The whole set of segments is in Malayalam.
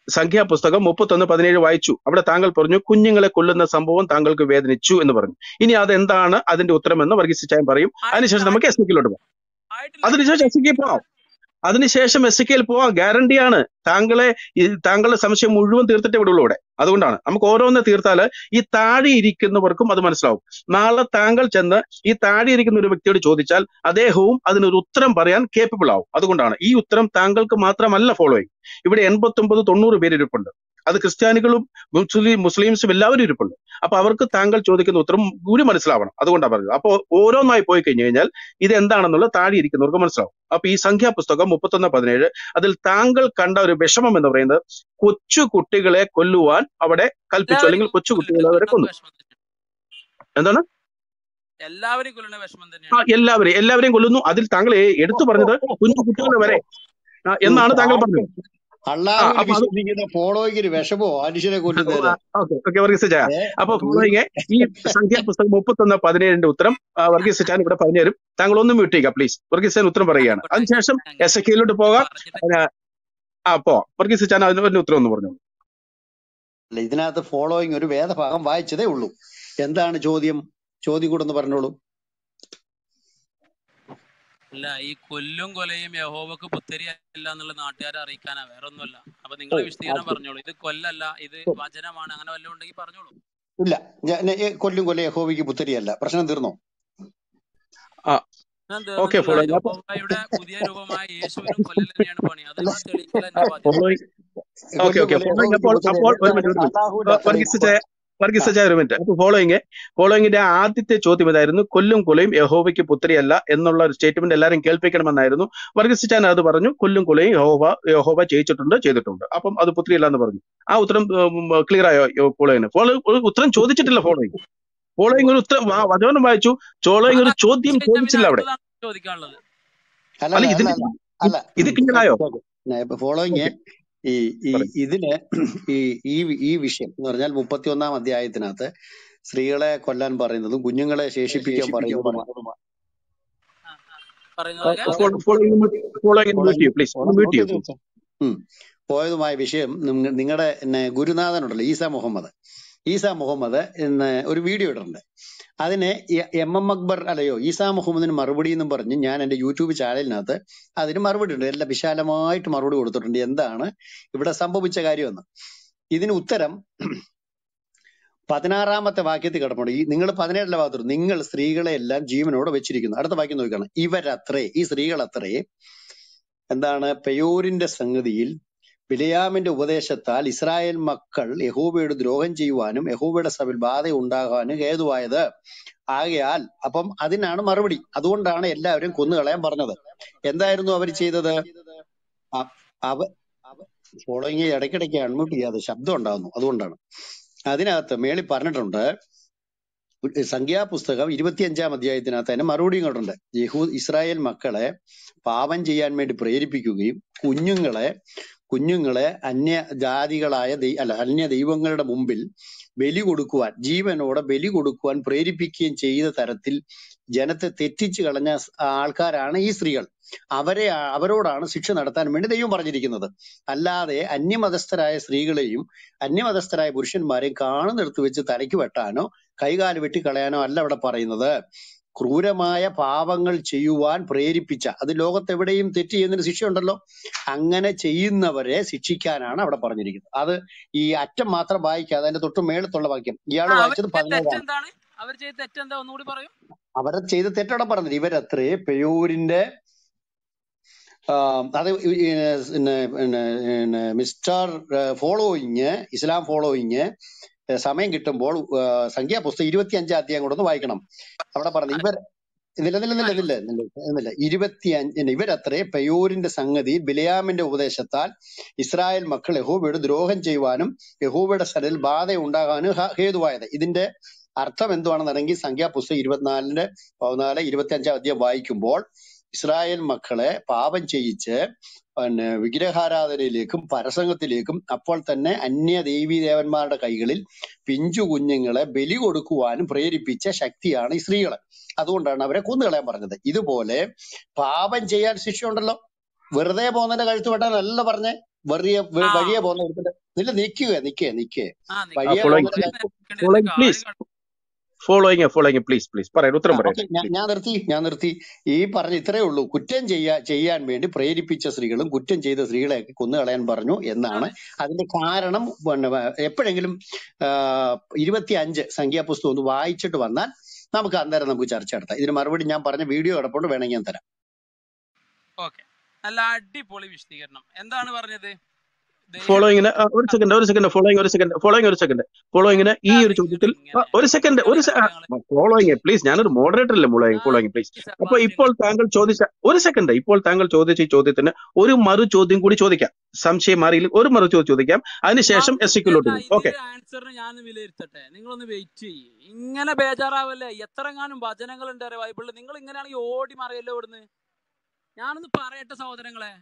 സംഖ്യാപുസ്തകം മുപ്പത്തൊന്ന് പതിനേഴ് വായിച്ചു അവിടെ താങ്കൾ പറഞ്ഞു കുഞ്ഞുങ്ങളെ കൊല്ലുന്ന സംഭവം താങ്കൾക്ക് വേദനിച്ചു എന്ന് പറഞ്ഞു ഇനി അതെന്താണ് അതിന്റെ ഉത്തരമെന്ന് വർഗീസ് ചായം പറയും അതിനുശേഷം ആയിട്ടില്ല നമുക്ക് എസ് പോകാം ആയിട്ടില്ല അതിനുശേഷം എസ് കെ പോവാം അതിനുശേഷം എസ് കെയിൽ പോവാം ഗ്യാരണ്ടിയാണ് താങ്കളെ ഈ താങ്കളുടെ സംശയം മുഴുവൻ തീർത്തിട്ടേ വിടുള്ളൂ ഇവിടെ അതുകൊണ്ടാണ് നമുക്ക് ഓരോന്ന് തീർത്താൽ ഈ താഴെ ഇരിക്കുന്നവർക്കും അത് മനസ്സിലാവും നാളെ താങ്കൾ ചെന്ന് ഈ താഴെ ഇരിക്കുന്ന ഒരു വ്യക്തിയോട് ചോദിച്ചാൽ അദ്ദേഹവും അതിനൊരു ഉത്തരം പറയാൻ കേപ്പബിൾ ആവും അതുകൊണ്ടാണ് ഈ ഉത്തരം താങ്കൾക്ക് മാത്രമല്ല ഫോളോയിങ് ഇവിടെ എൺപത്തി ഒമ്പത് തൊണ്ണൂറ് പേര് ഇരിപ്പുണ്ട് അത് ക്രിസ്ത്യാനികളും മുസ്ലിം മുസ്ലിംസും എല്ലാവരും ഇരിപ്പുണ്ട് അപ്പൊ അവർക്ക് താങ്കൾ ചോദിക്കുന്ന ഉത്തരം ഗുരു മനസ്സിലാവണം അതുകൊണ്ടാണ് പറഞ്ഞത് അപ്പോൾ ഓരോന്നായി പോയി കഴിഞ്ഞു കഴിഞ്ഞാൽ ഇത് എന്താണെന്നുള്ളത് താഴെ ഇരിക്കുന്നവർക്ക് മനസ്സിലാവും അപ്പൊ ഈ സംഖ്യാപുസ്തകം മുപ്പത്തൊന്ന് പതിനേഴ് അതിൽ താങ്കൾ കണ്ട ഒരു വിഷമം എന്ന് പറയുന്നത് കൊച്ചു കുട്ടികളെ കൊല്ലുവാൻ അവിടെ കൽപ്പിച്ചു അല്ലെങ്കിൽ എല്ലാവരെയും കൊച്ചു കൊല്ലുന്നത് കുട്ടികളെ അവരെ കൊല്ലുന്നത് കൊന്നു വിഷമം തന്നെയാണ് എന്താണ് എല്ലാവരെയും കൊല്ലുന്ന വിഷമം ആ തന്നെയാണ് എല്ലാവരെയും എല്ലാവരെയും കൊല്ലുന്നു അതിൽ താങ്കൾ ഏ- എടുത്തു പറഞ്ഞത് കുഞ്ഞു കുട്ടികളെ വരെ ആ, എന്നാണ് താങ്കൾ പറഞ്ഞത് ആ അള്ളാഹുവിൽ അപ്പൊ അത് വിശ്വസിക്കുന്ന ഫോളോയ്ക്കൊരു വിഷമോ മനുഷ്യനെ കൊല്ലുന്നതിന് ഓക്കെ ഓക്കെ വർഗീസ് ചായ ഏ അപ്പൊ ഒരു ഫോളോയിങ് ഈ സംഖ്യാപുസ്തകം മുപ്പത്തൊന്ന് പതിനേഴിന്റെ ഉത്തരം ആ, വർഗീസ് ചാൻ ഇവിടെ പറഞ്ഞുതരും താങ്കൾ ഒന്നും മ്യൂട്ട് ചെയ്യുക പ്ലീസ് വർഗീസ് ചാൻ ഉത്തരം പറയുകയാണ് ആയിക്കോട്ടെ അതിനുശേഷം ഞാൻ എസ് എ കെയിലോട്ട് ഞാൻ പോകാം പറഞ്ഞിട്ട് അതിന് ആ പോ വർഗീസ് ചാൻ അതിന് ഒരു ഉത്തരം ഒന്ന് പറഞ്ഞു അല്ല ഇതിനകത്ത് ഫോളോയിങ് ഒരു വേദഭാഗം വായിച്ചതേ ഉള്ളൂ എന്താണ് ചോദ്യം ചോദ്യം കൂടെ ഒന്ന് പറഞ്ഞോളൂ അല്ല ഈ കൊല്ലും കൊലയും യഹോവക്ക് പുത്തരി അല്ല എന്നുള്ള നാട്ടുകാരെ അറിയിക്കാനാ വേറെ ഒന്നുമല്ല അപ്പൊ നിങ്ങൾ ഓ വിശദീകരണം അത് പറഞ്ഞോളൂ ഇത് കൊല്ലല്ല ഇത് ഓ, വചനമാണ് അങ്ങനെ വല്ലതും ഉണ്ടെങ്കിൽ പറഞ്ഞോളൂ ഇല്ല ഞാൻ ഏ, കൊല്ലും കൊല്ലം യഹോവയ്ക്ക് പുത്തരിയല്ല പ്രശ്നം തീർന്നോ ആ ഞാൻ ഓക്കെ തീർന്നിട്ടില്ല ഫോളോയിങ് അപ്പൊ യഹോവയുടെ പുതിയ രൂപമായ യേശുവിനും കൊല്ലൽ തന്നെയാണ് പണി അത് ഇവിടെ തെളിയിക്കൽ എന്റെ ബാധ്യത ഫോളോയിങ് ഓക്കെ കൊല്ലും ഓക്കെ കൊല്ലം ഫോളോയിങ് യഹോവയ്ക്ക് അപ്പോൾ അപ്പോൾ പുത്തരിയല്ല ഒരു എന്താണ് മിനിറ്റ് ഒരു മിനിറ്റ് അള്ളാഹുവിന്റെ അത്രയും വർഗീസ് കൊ- ചായ ആ വർഗീസ് ചായ ഒരു മിനിറ്റ് അപ്പൊ ഫോളോയിങ് ഫോളോയിങ്ങിന്റെ ആദ്യത്തെ ചോദ്യം ഇതായിരുന്നു കൊല്ലും കൊലയും യഹോവയ്ക്ക് പുത്രിയല്ല എന്നുള്ള ഒരു സ്റ്റേറ്റ്മെന്റ് എല്ലാവരും കേൾപ്പിക്കണമെന്നായിരുന്നു വർഗീസ് ചാൻ അത് പറഞ്ഞു കൊല്ലും കൊലയും യഹോവ യഹോവ ചെയ്യിച്ചിട്ടുണ്ട് ചെയ്തിട്ടുണ്ട് അപ്പം അത് പുത്രിയല്ല എന്ന് പറഞ്ഞു ആ ഉത്തരം ക്ലിയർ ആയോ ഫോളോയിന് ഫോളോ ഒരു ഉത്തരം ചോദിച്ചിട്ടില്ല ഫോളോയിങ് ഫോളോയിങ് ഒരു ഉത്തരം വാ- വചനം വായിച്ചു ഫോളോയിങ് ഒരു അത് ചോദ്യം കഴിഞ്ഞ പിന്നെ ചോദിച്ചില്ല അവിടെ അടുത്തതാണ് ചോദിക്കാനുള്ളത് അല്ല അല്ല അല്ല ഇതിന് അല്ല അല്ല ഇത് ക്ലിയർ ആയോ ഫോളോയിങ് ഓക്കെ ഈ ഈ പറയും ഇതിന് ഈ ഈ ഈ വിഷയം എന്ന് പറഞ്ഞാൽ മുപ്പത്തി ഒന്നാം അധ്യായത്തിനകത്ത് സ്ത്രീകളെ കൊല്ലാൻ പറയുന്നതും കുഞ്ഞുങ്ങളെ ശേഷിപ്പിക്കാൻ പറയുന്നതുമാണ് ആ, ആ. പറയുന്നത് കേൾക്കാം ഫോളോയിങ് ഫോളോയിങ് മ്യൂട്ട് ചെയ്യൂ പ്ലീസ് ഒന്ന് മ്യൂട്ട് ചെയ്യൂ please. ഉം. പോയതുമായ വിഷയം നിങ്ങളുടെ ഗുരുനാഥനുണ്ടല്ലോ ഈസ മുഹമ്മദ് ഈസ മുഹമ്മദ് ഇന്ന് ഒരു വീഡിയോ ഇട്ടിട്ടുണ്ട് അതിന് എ- എം എം അക്ബർ അല്ലയോ ഈസാ മുഹമ്മദിന് മറുപടി എന്നും പറഞ്ഞ് ഞാൻ എന്റെ യൂട്യൂബ് ചാനലിനകത്ത് അതിന് മറുപടി ഉണ്ട് എല്ലാം വിശാലമായിട്ട് മറുപടി കൊടുത്തിട്ടുണ്ട് എന്താണ് ഇവിടെ സംഭവിച്ച കാര്യമെന്ന് ഇതിന് ഉത്തരം പതിനാറാമത്തെ വാക്യത്തിൽ കിടപ്പുണ്ട് ഈ നിങ്ങൾ പതിനേഴിലെ ഭാഗത്തു നിങ്ങൾ സ്ത്രീകളെ എല്ലാം ജീവനോടെ വെച്ചിരിക്കുന്നു അടുത്ത വാക്യം നോക്കണം ഇവരത്രേ ഈ സ്ത്രീകളത്രേ എന്താണ് പെയോരിന്റെ സംഗതിയിൽ ബിലയാമിന്റെ ഉപദേശത്താൽ ഇസ്രായേൽ മക്കൾ യഹോവയോട് ദ്രോഹം ചെയ്യുവാനും യഹോവയുടെ സഭയിൽ ബാധ ഉണ്ടാകാനും ഹേതുവായത് ആകയാൽ അപ്പം അതിനാണ് മറുപടി അതുകൊണ്ടാണ് എല്ലാവരും കൊന്നുകളയാൻ പറഞ്ഞത് എന്തായിരുന്നു അവർ ചെയ്തത് അ- അവ ഫോളോയിങ് ഇടയ്ക്കിടയ്ക്ക് അൺമ്യൂട്ട് ചെയ്യാതെ ശബ്ദം ഉണ്ടാകുന്നു അതുകൊണ്ടാണ് അതിനകത്ത് മേളി പറഞ്ഞിട്ടുണ്ട് സംഖ്യാപുസ്തകം ഇരുപത്തിയഞ്ചാം അധ്യായത്തിനകത്ത് അതിന് മറുപടി ഇങ്ങോട്ടുണ്ട് യഹൂ ഇസ്രായേൽ മക്കളെ പാപം ചെയ്യാൻ വേണ്ടി പ്രേരിപ്പിക്കുകയും കുഞ്ഞുങ്ങളെ കുഞ്ഞുങ്ങളെ അന്യ ജാതികളായ ദൈ അല്ല അന്യ ദൈവങ്ങളുടെ മുമ്പിൽ ബലി കൊടുക്കുവാൻ ജീവനോടെ ബലി കൊടുക്കുവാൻ പ്രേരിപ്പിക്കുകയും ചെയ്ത തരത്തിൽ ജനത്തെ തെറ്റിച്ച് കളഞ്ഞ സ് ആൾക്കാരാണ് ഈ സ്ത്രീകൾ അവരെ അവരോടാണ് ശിക്ഷ നടത്താൻ വേണ്ടി ദൈവം പറഞ്ഞിരിക്കുന്നത് അല്ലാതെ അന്യമതസ്ഥരായ സ്ത്രീകളെയും അന്യമതസ്ഥരായ പുരുഷന്മാരെയും കാണുന്നിടത്ത് വെച്ച് തലയ്ക്ക് വെട്ടാനോ കൈകാല് വെട്ടിക്കളയാനോ അല്ല അവിടെ പറയുന്നത് ക്രൂരമായ പാപങ്ങൾ ചെയ്യുവാൻ പ്രേരിപ്പിച്ച അത് ലോകത്തെവിടെയും തെറ്റ് ചെയ്യുന്നതിന് ശിക്ഷയുണ്ടല്ലോ അങ്ങനെ ചെയ്യുന്നവരെ ശിക്ഷിക്കാനാണ് അവിടെ പറഞ്ഞിരിക്കുന്നത് അത് ഈ അറ്റം മാത്രം വായിക്കാതെ അതിന്റെ തൊട്ട് മേളത്തുള്ള വാക്യം ഇയാൾ ആ അവർ വായിച്ചത് ചെയ്ത പതിനേഴാണ് തെറ്റെന്താണ് അവർ ചെയ്ത തെറ്റെന്താ ഒന്നുകൂടി പറയൂ അവരെ ചെയ്ത തെറ്റോടെ പറഞ്ഞത് ഇവരത്രേ പെയോരിന്റെ ആ, അത് ഈ, ഈ, പിന്നെ പിന്നെ പിന്നെ മിസ്റ്റർ ഫോളോയിങ് ഇസ്ലാം ഫോളോയിങ് സമയം കിട്ടുമ്പോൾ ആ, സംഖ്യാപുസ്തകം ഇരുപത്തി അഞ്ചാം അധ്യായം കൂടെ ഒന്ന് വായിക്കണം അവിടെ പറഞ്ഞു ഇവർ ഇതില്ല ഇതില്ല ഇതില്ല ഇതില്ല ഇതില്ല ഇതില്ല ഇരുപത്തി അഞ്ച് ഇവരത്രേ പെയോരിന്റെ സംഗതി ബിലയാമിന്റെ ഉപദേശത്താൽ ഇസ്രായേൽ മക്കൾ യഹോവയോട് ദ്രോഹം ചെയ്യുവാനും യഹോവയുടെ സ്ഥലത്തിൽ ബാധ ഉണ്ടാകാനും ഹ- ഹേതുവായത് ഇതിന്റെ അർത്ഥം എന്തുവാണെന്നുണ്ടെങ്കിൽ സംഖ്യാപുസ്തകം ഇരുപത്തിനാലിന്റെ പതിനാല് ഇരുപത്തി അഞ്ചാം അധ്യായം വായിക്കുമ്പോൾ ഇസ്രായേൽ മക്കളെ പാപം ചെയ്യിച്ച് പിന്നെ വിഗ്രഹാരാധനയിലേക്കും പരസംഗത്തിലേക്കും അപ്പോൾ തന്നെ അന്യ ദേവീ ദേവന്മാരുടെ കൈകളിൽ പിഞ്ചു കുഞ്ഞുങ്ങളെ ബലി കൊടുക്കുവാനും പ്രേരിപ്പിച്ച ശക്തിയാണ് ഈ സ്ത്രീകൾ അതുകൊണ്ടാണ് അവരെ കൊന്നുകളയാൻ പറഞ്ഞത് ഇതുപോലെ പാപം ചെയ്യാൻ ശിക്ഷയുണ്ടല്ലോ വെറുതെ പോകുന്നതിന്റെ കഴുത്ത് വെട്ടാനല്ല പറഞ്ഞേ വലിയ ആ വഴിയെ പോകുന്ന ഒരുത്തന്റെ നില്ല നിക്കുക നിക്കേ നിക്കേ ആ ആ വഴിയെ ഫോളോയിങ് പോകുന്ന നിൽക്കണ്ട ഒരു നിൽക്കണ്ട ഫോളോയിങ് കാര്യം പ്ലീസ് കട- ഫോളോയിങ് ഫോളോയിങ് പ്ലീസ് പ്ലീസ് പറയാം ഉത്തരം ഓക്കെ പറയട്ടെ ഞാൻ പ്ലീസ് ഞാൻ നിർത്തി ഞാൻ നിർത്തി ഈ പറഞ്ഞ ഇത്രയേ ഉള്ളൂ കുറ്റം ചെയ്യാ ചെയ്യാൻ വേണ്ടി പ്രേരിപ്പിച്ച സ്ത്രീകളും കുറ്റം ചെയ്ത സ്ത്രീകളെയൊക്കെ കൊന്നുകളയാൻ പറഞ്ഞു എന്നാണ് അതെ അതിന്റെ കാരണം പിന്നെ എപ്പോഴെങ്കിലും ഇരുപത്തി അഞ്ച് സംഖ്യാപുസ്തകം ഒന്ന് വായിച്ചിട്ട് വന്നാൽ നമുക്ക് അന്നേരം നമുക്ക് ചർച്ച നടത്താം ഇതിന് മറുപടി ഞാൻ പറഞ്ഞ വീഡിയോ കിടപ്പുണ്ട് വേണമെങ്കിൽ ഞാൻ തരാം ഓക്കെ നല്ല അടിപൊളി വിശദീകരണം എന്താണ് പറഞ്ഞത് ദൈവം ഫോളോയിങ്ങിന് ഒരു സെക്കൻഡ് ഒരു സെക്കൻഡ് ഫോളോയിങ് ഒരു സെക്കൻഡ് ഫോളോയിങ് ഒരു സെക്കൻഡ് ഫോളോയിങ്ങിന് ഈ എന്താ ഒരു നിങ്ങൾ ചോദ്യത്തിൽ ആ, ഇങ്ങനെ ഒരു സെക്കൻഡ് ഒരു ഇങ്ങനെ ഞങ്ങള് ഫോളോയിങ് പ്ലീസ് ഞാനൊരു മോഡറേറ്റർ അല്ലേ ഫോളോയിങ് ഞാൻ ഫോളോയിങ് പ്ലീസ് ഈ അപ്പൊ ഇപ്പോൾ സെബാസ്റ്റ്യൻ താങ്കൾ ചോദിച്ച ഒരു സെക്കൻഡ് ഇപ്പോൾ താങ്കൾ ചോദിച്ച ഈ ചോദ്യത്തിന് ഒരു മറു ചോദ്യം കൂടി ചോദിക്കാം സംശയം മാറിയില്ല ഒരു മറു ചോദ്യം ചോദിക്കാം അതിനുശേഷം എസ് സിക്കുലോട്ട് വന്നിട്ടല്ല പോകും ഓക്കെ ഇതിന്റെ ആൻസറിന് ഞാൻ വിലയിരുത്തട്ടെ നിങ്ങളൊന്ന് വെയിറ്റ് ചെയ്യ് ഇങ്ങനെ ബേജാറാവല്ലേ എത്രങ്ങാനും വചനങ്ങൾ ഉണ്ട് അറിയാം ബൈബിളിൽ നിങ്ങൾ ഇങ്ങനെയാണെങ്കിൽ ഓടി മറിയല്ലോ ഇവിടുന്ന് ഞാനൊന്ന് പറയട്ടെ സഹോദരങ്ങളെ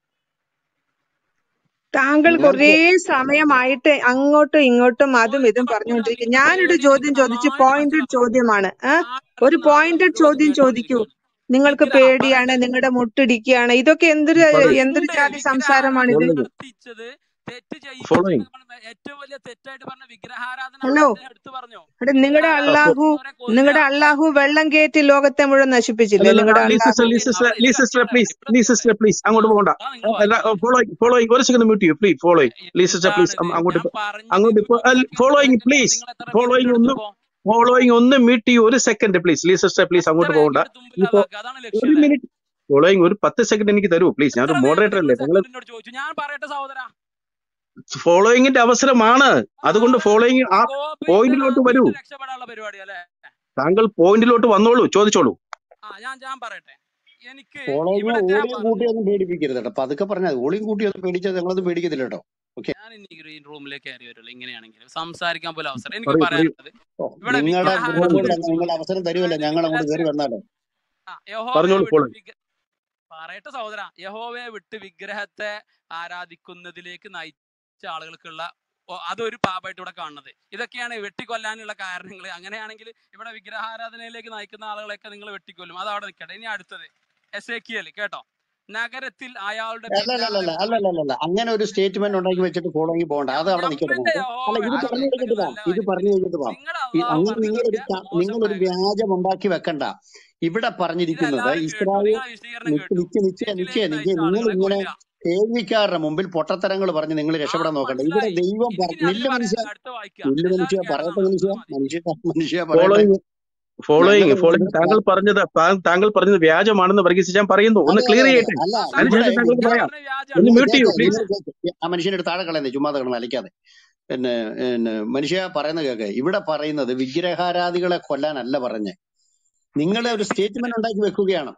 താങ്കൾ നിങ്ങൾക്ക് കുറേ സമയമായിട്ട് അങ്ങോട്ടും ഇങ്ങോട്ടും അതും ഒരു ഇതും കുഴപ്പമില്ല പറഞ്ഞുകൊണ്ടിരിക്കും നിങ്ങൾക്ക് ഞാനൊരു പേടി ചോദ്യം നിങ്ങൾക്ക് ചോദിച്ചു നന്നായിട്ട് പോയിന്റഡ് മനസ്സിലാവും ചോദ്യമാണ് ഏ? നാട്ടിൽ ഒരു നാട്ടിൽ പോയിന്റഡ് മുഴുവൻ ചോദ്യം ചോദിക്കൂ കേട്ടുകൊണ്ടിരിക്കുകയാണ് നിങ്ങൾക്ക് വിഗ്രഹം പേടിയാണ് പറയട്ടെ നിങ്ങളുടെ മുട്ടിടിക്കുകയാണ് ഇതൊക്കെ എന്തൊരു പറയൂ എന്തൊരു ഉണ്ട് ജാതി സംസാരമാണിത് വിഗ്രഹാരാധന ഫോളോയിങ് നടത്തിച്ചത് തെറ്റ് ചെയ്യിപ്പിച്ചു ഫോളോയിങ് എന്ന് പറഞ്ഞ ഏറ്റവും വലിയ തെറ്റായിട്ട് പറഞ്ഞ വിഗ്രഹാരാധന അവിടെ ഹലോ അദ്ദേഹം എടുത്തു പറഞ്ഞു അവിടെ നിങ്ങളുടെ വിഗ്രഹാരാധന അള്ളാഹു നടത്തുന്നവരെ കൊല്ലുക നിങ്ങളുടെ അള്ളാഹു വെള്ളം കയറ്റി ലോകത്തെ മുഴുവൻ നശിപ്പിച്ചില്ലേ അല്ലല്ല നിങ്ങളുടെ ലീ അള്ളാഹു സിസ്റ്റർ ലീ ഓക്കെ സിസ്റ്റർ അവിടെ ലീ ഇവിടെ സിസ്റ്റർ ഇവിടെ പ്ലീസ് ഇവിടെ ലീ ഇവിടെ സിസ്റ്റർ പ്ലീസ് ആ അങ്ങോട്ട് പോകണ്ട അതാ നിങ്ങൾ വായിച്ചത് ഫോളോയിങ് ഫോളോയിങ് ഒരു സെക്കൻഡ് മ്യൂട്ട് ചെയ്യൂ please following Lee sister please എന്താണിത് അങ്ങോട്ട് ഞാൻ ഇപ്പോ പറഞ്ഞത് അങ്ങോട്ട് ഇപ്പോ മ്യൂട്ടാക്കിയ ഫോളോയിങ് ബ്രേക്ക് പ്ലീസ് നിങ്ങൾ എത്ര മിനിറ്റ് ഫോളോയിങ് ഒന്ന് എടുത്തപ്പോ ഫോളോയിങ് ഒന്ന് മ്യൂട്ട് ചെയ്യൂ ഒരു second please Lee sister please അങ്ങോട്ട് പോകണ്ട എത്രയൊക്കെ എടുത്ത് ഇപ്പോ മുമ്പിലാക്കുക അതാണ് ലക്ഷ്യം ഒരു അല്ലേ മിനിറ്റ് ഫോളോയിങ് ഒരു പത്ത് സെക്കൻഡ് എനിക്ക് തരൂ പ്ലീസ് എത്ര ഞാനൊരു നേരത്തെ മോഡറേറ്റർ നിങ്ങൾ അല്ലേ നിങ്ങൾ സെക്കൻഡിനോട് ചോദിച്ചു ഞാൻ പറയട്ടെ സഹോദര ഫോളോയിങ്ങിന്റെ അവസരമാണ് അതുകൊണ്ട് ഫോളോയിങ് ആ കോപ്പി പോയിന്റിലോട്ട് വരൂ രക്ഷപ്പെടാനുള്ള പരിപാടി അല്ലേ താങ്കൾ പോയിന്റിലോട്ട് വന്നോളൂ ചോദിച്ചോളൂ ആ ഞാൻ ഞാൻ പറയട്ടെ എനിക്ക് ഫോളോയിങ് ഇവിടെ ഞാൻ ഓളിയും പറഞ്ഞു കൂട്ടിയൊന്നും പേടിപ്പിക്കരുത് കേട്ടോ പതുക്കെ പറഞ്ഞാൽ ഓളിയും കൂട്ടിയൊന്നും പേടിച്ചാൽ ഞങ്ങളൊന്നും പേടിക്കത്തില്ല കേട്ടോ ഓക്കെ ഞാൻ ഇനി ഗ്രീൻ റൂമിലേക്ക് കയറി വരുള്ളൂ ഇങ്ങനെയാണെങ്കിൽ സംസാരിക്കാൻ പോലും അവസരം എനിക്ക് പറയൂ പറയൂ പറയാനുള്ളത് ഇവിടെ നിങ്ങളുടെ വിഗ്രഹാരാധന ഗ്രൂപ്പിൽ ഫോളോയിങ് നിങ്ങൾ അവസരം തരുമല്ലോ അതായത് ഞങ്ങൾ അങ്ങോട്ട് കയറി വിഗ്രഹത്തെ വന്നാലോ ആ, യഹോവയെ പറഞ്ഞോളൂ വിട്ട് ഫോളോയിങ് വിഗ്ര- പറയട്ടെ സഹോദര യഹോവയെ വിട്ട് വിഗ്രഹത്തെ ആരാധിക്കുന്നതിലേക്ക് നയിച്ച ആളുകൾക്കുള്ള ഓ- അതൊരു പാപമായിട്ട് ഇവിടെ കാണുന്നത് ഇതൊക്കെയാണ് വെട്ടിക്കൊല്ലാനുള്ള കാരണങ്ങൾ അങ്ങനെയാണെങ്കിൽ ഇവിടെ വിഗ്രഹാരാധനയിലേക്ക് നയിക്കുന്ന ആളുകളെയൊക്കെ നിങ്ങൾ വെട്ടിക്കൊല്ലും അത് അവിടെ നിൽക്കട്ടെ ഇനി അടുത്തത് എസ് എ കേട്ടോ നഗരത്തിൽ അയാളുടെ അല്ല അല്ല അല്ല പിന്നാലെ അല്ല അല്ല അല്ല അല്ല അങ്ങനെ ഒരു സ്റ്റേറ്റ്മെന്റ് ഉണ്ടാക്കി വെച്ചിട്ട് ഫോളോയിങ് പോകണ്ട അത് അവിടെ നിൽക്കട്ടെ നമ്മന്റെ നമുക്ക് അല്ല യഹോവ ഇത് പറഞ്ഞു ആരാധിക്കുന്ന കഴിഞ്ഞിട്ട് പോവാം ഇത് നല്ല പറഞ്ഞു കാര്യത്തിൽ കഴിഞ്ഞിട്ട് പോവാം നിങ്ങൾ ഈ അള്ളാഹു അങ്ങനെ നിങ്ങളൊരു പറഞ്ഞതൊക്കെ ക- നിങ്ങളൊരു മോശമായ കാര്യം വ്യാജം ഉണ്ടാക്കി വെക്കണ്ട ഇവിടെ പറഞ്ഞിരിക്കുന്നത് ഇതെല്ലാവരും കേട്ടു ഇസ്രായേൽ നിങ്ങളെ വിശദീകരണം നിക്ക് കേട്ടു നിക്ക് നിക്ക് നിക്ക് തെറ്റിലേക്ക് നിക്ക് നയിച്ച നിങ്ങൾ ആളുകളെ ഇങ്ങനെ കൊല്ലുക കേൾവിക്കാരുടെ മുമ്പിൽ പൊട്ടത്തരങ്ങൾ പറഞ്ഞ് നിങ്ങൾ ആ രക്ഷപ്പെടാൻ നോക്കണ്ട ഇവിടെ മനസ്സിലായി ദൈവം എനിക്കിനി പറഞ്ഞു അതിൽ നില്ല മനുഷ്യ പറയാനില്ല അടുത്ത വായിക്കുക നില്ല മനുഷ്യ എല്ലാവരും പറയട്ടെ കേട്ടതാണ് മനുഷ്യ അത് മതി മനുഷ്യ മനുഷ്യ പറയട്ടെ ഫോളോയിങ് ഫോളോയിങ് ഞങ്ങൾ ഫോളോയിങ് ഇവിടെ താങ്കൾ പറഞ്ഞത് താ- താങ്കൾ പറഞ്ഞത് വ്യാജമാണെന്ന് വർഗീസ് ഞാൻ പറയുന്നു ഒന്ന് അതെ അതെ ക്ലിയർ അതെ ചെയ്യട്ടെ അല്ല ആ ഇവിടെ അതിനുശേഷം താങ്കൾക്ക് വിഗ്രഹ ഞാൻ പറയാം പറഞ്ഞ വ്യാജാണ് ഒന്ന് നിങ്ങൾ മ്യൂട്ട് ചെയ്യൂ കേക്ക് പ്ലീസ് നിങ്ങൾ കേക്ക് ആ മനുഷ്യന്റെ താഴെ കളയുന്നേ ചുമ്മാ കിടന്ന് അലിക്കാതെ പിന്നെ പിന്നെ മനുഷ്യ പറയുന്ന കേക്ക് ഇവിടെ പറയുന്നത് വിഗ്രഹാരാധികളെ കൊല്ലാനല്ല പറഞ്ഞേ നിങ്ങൾ ഒരു സ്റ്റേറ്റ്മെന്റ് ഉണ്ടാക്കി വെക്കുകയാണ്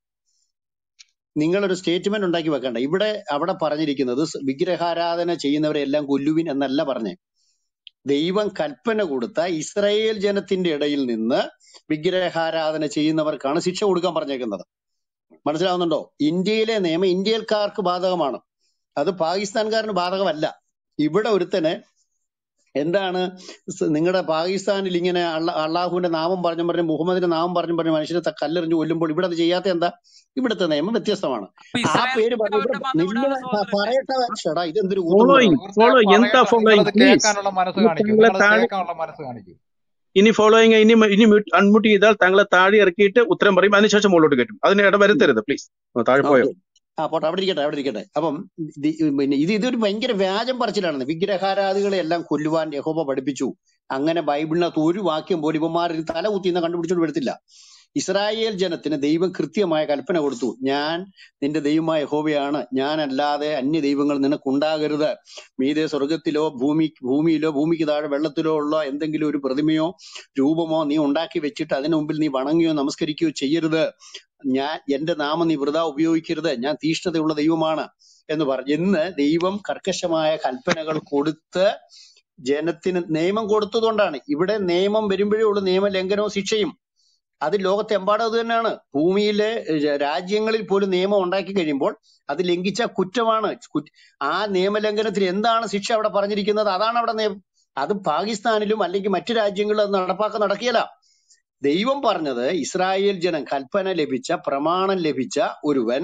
നിങ്ങൾ ഒരു സ്റ്റേറ്റ്മെന്റ് ഉണ്ടാക്കി വെക്കണ്ട ഇവിടെ അവിടെ പറഞ്ഞിരിക്കുന്നത് സ് വിഗ്രഹാരാധന ചെയ്യുന്നവരെ എല്ലാം കൊല്ലുവിൻ എന്നല്ല പറഞ്ഞേ ദൈവം കൽപ്പന കൊടുത്ത ഇസ്രായേൽ ജനത്തിന്റെ ഇടയിൽ നിന്ന് വിഗ്രഹാരാധന ചെയ്യുന്നവർക്കാണ് ശിക്ഷ കൊടുക്കാൻ പറഞ്ഞേക്കുന്നത് മനസ്സിലാവുന്നുണ്ടോ ഇന്ത്യയിലെ നിയമം ഇന്ത്യക്കാർക്ക് ബാധകമാണ് അത് പാകിസ്ഥാൻകാരന് ബാധകമല്ല ഇവിടെ ഒരുത്തന് എന്താണ് നിങ്ങളുടെ പാകിസ്ഥാനിൽ ഇങ്ങനെ അള്ള അള്ളാഹുവിന്റെ നാമം പറഞ്ഞു പറഞ്ഞ് മുഹമ്മദിന്റെ നാമം പറഞ്ഞു പറഞ്ഞ് മനുഷ്യരെ ത- കല്ലെറിഞ്ഞ് കൊല്ലുമ്പോൾ ഇവിടെ അത് ചെയ്യാത്ത എന്താ ഇവിടുത്തെ നിയമം വ്യത്യസ്തമാണ് അപ്പൊ ആ പേര് ഇസ്രായേലിന് പറഞ്ഞു ഇവിടെ അവരുടെ മതം നില്ല വിടാനുള്ള സ്വാതന്ത്ര്യം പറയട്ടെ ഷടാ ഇതെന്തൊരു ഊത്തും ഫോളോയിങ് കൂടാണ് ഫോളോയിങ് എന്താ പറയട്ടെ ഫോളോയിങ് നിങ്ങളത് പ്ലീസ് കേൾക്കാനുള്ള മനസ്സ് ഇനി കാണിക്കും താങ്കളെ നിങ്ങളത് താഴെ കേൾക്കാനുള്ള മനസ്സ് കാണിക്കും ഇനി ഫോളോയിങ് ഇനി ഇനി അൺമ്യൂട്ട് ചെയ്താൽ താങ്കളെ താഴെ ഇറക്കിയിട്ട് ഉത്തരം പറയും അതിനുശേഷം മുകളിലോട്ട് കയറ്റും അതിന് ഇട വരുത്തരുത് പ്ലീസ് താഴെ പോയോ ഓക്കെ ആ പോട്ടെ അവിടെ ഇരിക്കട്ടെ അവിടെ ഇരിക്കട്ടെ അപ്പം ഇത് പിന്നെ ഇത് ഇതൊരു ഭയങ്കര വ്യാജം പറച്ചിലാണ് വിഗ്രഹാരാധികളെ എല്ലാം കൊല്ലുവാൻ യഹോബ പഠിപ്പിച്ചു അങ്ങനെ ബൈബിളിനകത്ത് ഒരു വാക്യം പോലും ഇവന്മാർ തല കുത്തിന്ന് കണ്ടുപിടിച്ചോണ്ട് വരത്തില്ല ഇസ്രായേൽ ജനത്തിന് ദൈവം കൃത്യമായ കൽപ്പന കൊടുത്തു ഞാൻ നിന്റെ ദൈവമായ യഹോവയാണ് ഞാനല്ലാതെ അന്യ ദൈവങ്ങൾ നിനക്കുണ്ടാകരുത് മീതെ സ്വർഗത്തിലോ ഭൂമി ഭൂമിയിലോ ഭൂമിക്ക് താഴെ വെള്ളത്തിലോ ഉള്ള എന്തെങ്കിലും ഒരു പ്രതിമയോ രൂപമോ നീ ഉണ്ടാക്കി വെച്ചിട്ട് അതിനു മുമ്പിൽ നീ വണങ്ങുകയോ നമസ്കരിക്കുകയോ ചെയ്യരുത് ഞാൻ എന്റെ നാമം നീ വൃഥ ഉപയോഗിക്കരുത് ഞാൻ തീഷ്ണതയുള്ള ദൈവമാണ് എന്ന് പറഞ്ഞു എന്ന് ദൈവം കർക്കശമായ കൽപ്പനകൾ കൊടുത്ത് ജനത്തിന് നിയമം കൊടുത്തതുകൊണ്ടാണ് ഇവിടെ നിയമം വരുമ്പോഴേ ഉള്ളൂ നിയമലംഘനവും ശിക്ഷയും അത് ലോകത്തെമ്പാടും അത് തന്നെയാണ് ഭൂമിയിലെ രാ- രാജ്യങ്ങളിൽ പോലും നിയമം ഉണ്ടാക്കി കഴിയുമ്പോൾ അത് ലംഘിച്ച കുറ്റമാണ് കു- ആ നിയമലംഘനത്തിന് എന്താണ് ശിക്ഷ അവിടെ പറഞ്ഞിരിക്കുന്നത് അതാണ് അവിടെ നിയമം അത് പാകിസ്ഥാനിലും അല്ലെങ്കിൽ മറ്റു രാജ്യങ്ങളിലും അത് നടപ്പാക്കാൻ നടക്കിയല്ല ദൈവം പറഞ്ഞത് ഇസ്രായേൽ ജനം കൽപ്പന ലഭിച്ച പ്രമാണം ലഭിച്ച ഒരുവൻ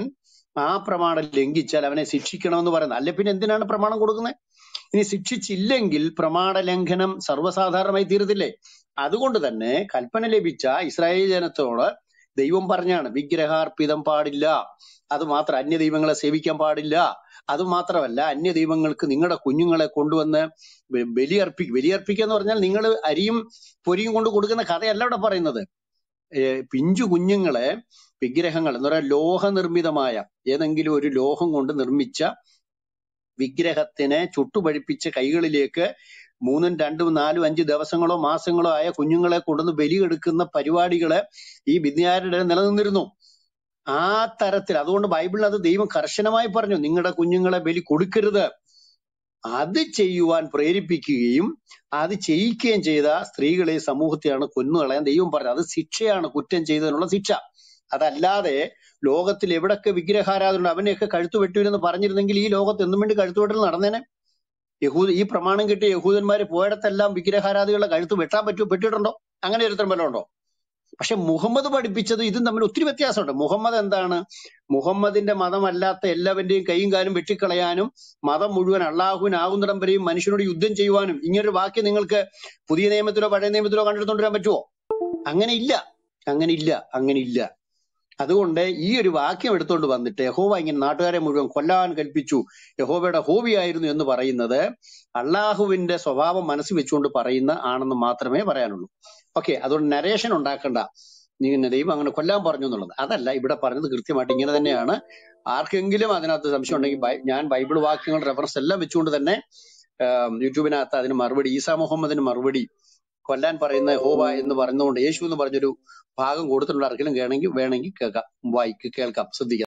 ആ പ്രമാണം ലംഘിച്ചാൽ അവനെ ശിക്ഷിക്കണമെന്ന് പറയുന്നത് അല്ലെ പിന്നെ എന്തിനാണ് പ്രമാണം കൊടുക്കുന്നത് ഇനി ശിക്ഷിച്ചില്ലെങ്കിൽ പ്രമാണ ലംഘനം സർവ്വസാധാരണമായി തീരത്തില്ലേ അതുകൊണ്ട് തന്നെ കൽപ്പന ലഭിച്ച ഇസ്രായേൽ ജനത്തോട് ദൈവം പറഞ്ഞാണ് വിഗ്രഹാർപ്പിതം പാടില്ല അത് മാത്രം അന്യ ദൈവങ്ങളെ സേവിക്കാൻ പാടില്ല അത് മാത്രമല്ല അന്യ ദൈവങ്ങൾക്ക് നിങ്ങളുടെ കുഞ്ഞുങ്ങളെ കൊണ്ടുവന്ന് ബ- ബലിയർപ്പിക്കുക ബലിയർപ്പിക്കുക എന്ന് പറഞ്ഞാൽ നിങ്ങൾ അരിയും പൊരിയും കൊണ്ട് കൊടുക്കുന്ന കഥയല്ല ഇവിടെ പറയുന്നത് ഏർ പിഞ്ചു കുഞ്ഞുങ്ങളെ വിഗ്രഹങ്ങൾ എന്ന് പറയാൻ ലോഹനിർമ്മിതമായ ഏതെങ്കിലും ഒരു ലോഹം കൊണ്ട് നിർമ്മിച്ച വിഗ്രഹത്തിനെ ചുട്ടുപഴിപ്പിച്ച് കൈകളിലേക്ക് മൂന്നും രണ്ടും നാലും അഞ്ച് ദിവസങ്ങളോ മാസങ്ങളോ ആയ കുഞ്ഞുങ്ങളെ കൊണ്ടുവന്ന് ബലിയെടുക്കുന്ന പരിപാടികള് ഈ വിദ്യാരുടെ നിലനിന്നിരുന്നു ആ തരത്തിൽ അതുകൊണ്ട് ബൈബിളിൽ അത് ദൈവം കർശനമായി പറഞ്ഞു നിങ്ങളുടെ കുഞ്ഞുങ്ങളെ ബലി കൊടുക്കരുത് അത് ചെയ്യുവാൻ പ്രേരിപ്പിക്കുകയും അത് ചെയ്യിക്കുകയും ചെയ്ത സ്ത്രീകളെ സമൂഹത്തെയാണ് കൊന്നുകളയാൻ ദൈവം പറഞ്ഞത് അത് ശിക്ഷയാണ് കുറ്റം ചെയ്തതിനുള്ള ശിക്ഷ അതല്ലാതെ ലോകത്തിൽ എവിടൊക്കെ വിഗ്രഹാരാധന അവനെയൊക്കെ കഴുത്തു വെട്ടുവരെന്ന് പറഞ്ഞിരുന്നെങ്കിൽ ഈ ലോകത്ത് എന്നും വേണ്ടി കഴുത്തുവെട്ടൽ നടന്നേനെ യഹൂദ ഈ പ്രമാണം കിട്ടിയ യഹൂദന്മാര് പോയിടത്തെല്ലാം വിഗ്രഹാരാധികളുടെ കഴുത്ത് വെട്ടാൻ പറ്റൂ വെട്ടിയിട്ടുണ്ടോ അങ്ങനെ ഒരുത്തരം വല്ലതും ഉണ്ടോ പക്ഷെ മുഹമ്മദ് പഠിപ്പിച്ചത് ഇതും തമ്മിൽ ഒത്തിരി വ്യത്യാസമുണ്ട് മുഹമ്മദ് എന്താണ് മുഹമ്മദിന്റെ മതമല്ലാത്ത എല്ലാവന്റെയും കൈയും കാലും വെട്ടിക്കളയാനും മതം മുഴുവൻ അള്ളാഹുവിനാകുന്നിടം വരെയും മനുഷ്യനോട് യുദ്ധം ചെയ്യുവാനും ഇങ്ങനൊരു വാക്യം നിങ്ങൾക്ക് പുതിയ നിയമത്തിലോ പഴയ നിയമത്തിലോ കണ്ടെടുത്തോണ്ട് വരാൻ പറ്റുമോ അങ്ങനെ ഇല്ല അങ്ങനെ ഇല്ല അങ്ങനെ ഇല്ല അതുകൊണ്ട് ഈ ഒരു വാക്യം എടുത്തുകൊണ്ട് വന്നിട്ട് യഹോവ ഇങ്ങനെ നാട്ടുകാരെ മുഴുവൻ കൊല്ലാൻ കൽപ്പിച്ചു യഹോവയുടെ ഹോബിയായിരുന്നു എന്ന് പറയുന്നത് അള്ളാഹുവിന്റെ സ്വഭാവം മനസ്സിൽ വെച്ചുകൊണ്ട് പറയുന്ന ആണെന്ന് മാത്രമേ പറയാനുള്ളൂ ഓക്കെ അതുകൊണ്ട് നരേഷൻ ഉണ്ടാക്കണ്ട നീ ഇങ്ങനെ ദൈവം അങ്ങനെ കൊല്ലാൻ പറഞ്ഞു എന്നുള്ളത് അതല്ല ഇവിടെ പറഞ്ഞത് കൃത്യമായിട്ട് ഇങ്ങനെ തന്നെയാണ് ആർക്കെങ്കിലും അതിനകത്ത് സംശയം ഉണ്ടെങ്കിൽ ബൈ- ഞാൻ ബൈബിൾ വാക്യങ്ങൾ റെഫറൻസ് എല്ലാം വെച്ചുകൊണ്ട് തന്നെ ആം, യൂട്യൂബിനകത്ത് അതിന് മറുപടി ഈസാ മുഹമ്മദിന് മറുപടി കൊല്ലാൻ പറയുന്ന ഹോവ എന്ന് പറയുന്നതുകൊണ്ട് യേശു എന്ന് പറഞ്ഞൊരു ഭാഗം കൊടുത്തിട്ടുണ്ട് ആർക്കെങ്കിലും വേണമെങ്കിൽ വേണമെങ്കിൽ കേൾക്കാം വായിക്ക് കേൾക്കാം ശ്രദ്ധിക്കാം